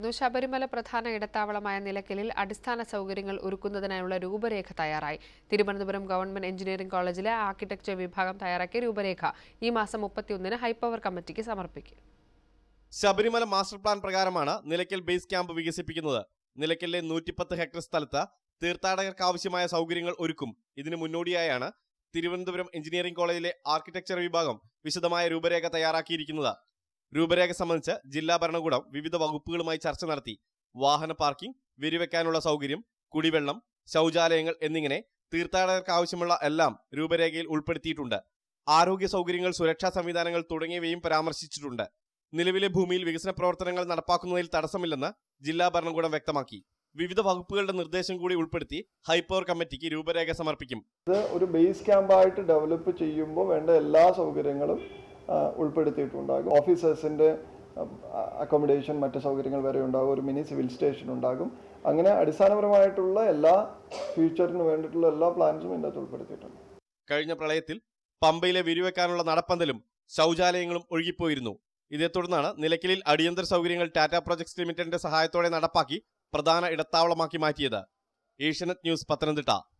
ശബരിമല പ്രധാന ഇടത്താവളമായ നിലയ്ക്കലിൽ അടിസ്ഥാന സൗകര്യങ്ങൾ ഒരുക്കുന്നതിനായുള്ള രൂപരേഖ തയ്യാറായി തിരുവനന്തപുരം ഗവൺമെന്റ് എഞ്ചിനീയറിംഗ് കോളേജിലെ ആർക്കിടെക്ചർ വിഭാഗം തയ്യാറാക്കിയ രൂപരേഖ ഈ മാസം മുപ്പത്തിയൊന്നിന് ഹൈപ്പവർ കമ്മിറ്റിക്ക് സമർപ്പിക്കും ശബരിമല മാസ്റ്റർ പ്ലാൻ പ്രകാരമാണ് നിലയ്ക്കൽ ബേസ് ക്യാമ്പ് വികസിപ്പിക്കുന്നത് നിലയ്ക്കലിലെ നൂറ്റിപ്പത്ത് ഹെക്ടർ സ്ഥലത്ത് തീർത്ഥാടകർക്ക് ആവശ്യമായ സൗകര്യങ്ങൾ ഒരുക്കും ഇതിനു മുന്നോടിയായാണ് തിരുവനന്തപുരം എഞ്ചിനീയറിംഗ് കോളേജിലെ ആർക്കിടെക്ചർ വിഭാഗം വിശദമായ രൂപരേഖ തയ്യാറാക്കിയിരിക്കുന്നത് രൂപരേഖ സംബന്ധിച്ച് ജില്ലാ ഭരണകൂടം വിവിധ വകുപ്പുകളുമായി ചർച്ച നടത്തി വാഹന പാർക്കിംഗ് വിരിവെക്കാനുള്ള സൗകര്യം കുടിവെള്ളം ശൗചാലയങ്ങൾ എന്നിങ്ങനെ തീർത്ഥാടകർക്ക് ആവശ്യമുള്ള എല്ലാം രൂപരേഖയിൽ ഉൾപ്പെടുത്തിയിട്ടുണ്ട് ആരോഗ്യ സൗകര്യങ്ങൾ സുരക്ഷാ സംവിധാനങ്ങൾ തുടങ്ങിയവയും പരാമർശിച്ചിട്ടുണ്ട് നിലവിലെ ഭൂമിയിൽ വികസന പ്രവർത്തനങ്ങൾ നടപ്പാക്കുന്നതിൽ തടസ്സമില്ലെന്ന് ജില്ലാ ഭരണകൂടം വ്യക്തമാക്കി വിവിധ വകുപ്പുകളുടെ നിർദ്ദേശം കൂടി ഉൾപ്പെടുത്തി ഹൈപ്പവർ കമ്മിറ്റിക്ക് രൂപരേഖ സമർപ്പിക്കും ഇത് ഒരു ബേസ് ക്യാമ്പായിട്ട് ഡെവലപ്പ് ചെയ്യുമ്പോൾ വേണ്ട എല്ലാ സൗകര്യങ്ങളും ആ, ഉൾപ്പെടുത്തിയിട്ടുണ്ടാകും ഓഫീസേഴ്സിൻ്റെ അക്കോമഡേഷൻ മറ്റ് സൗകര്യങ്ങൾ വരെ ഉണ്ടാകും ഒരു മിനി സിവിൽ സ്റ്റേഷൻ ഉണ്ടാകും അങ്ങനെ അടിസ്ഥാനപരമായിട്ടുള്ള എല്ലാ ഫ്യൂച്ചറിന് വേണ്ടിയിട്ടുള്ള എല്ലാ പ്ലാൻസും ഇതിൻ്റെ അകത്ത് ഉൾപ്പെടുത്തിയിട്ടുണ്ട് കഴിഞ്ഞ പ്രളയത്തിൽ പമ്പയിലെ വിരിവെക്കാനുള്ള നടപ്പന്തലും ശൗചാലയങ്ങളും ഒഴുകിപ്പോയിരുന്നു ഇതേ തുടർന്നാണ് നിലയ്ക്കലിൽ അടിയന്തര സൗകര്യങ്ങൾ ടാറ്റ പ്രൊജക്ട്സ് ലിമിറ്റഡിന്റെ സഹായത്തോടെ നടപ്പാക്കി പ്രധാന ഇടത്താവളമാക്കി മാറ്റിയത് ഏഷ്യനെറ്റ് ന്യൂസ് പത്തനംതിട്ട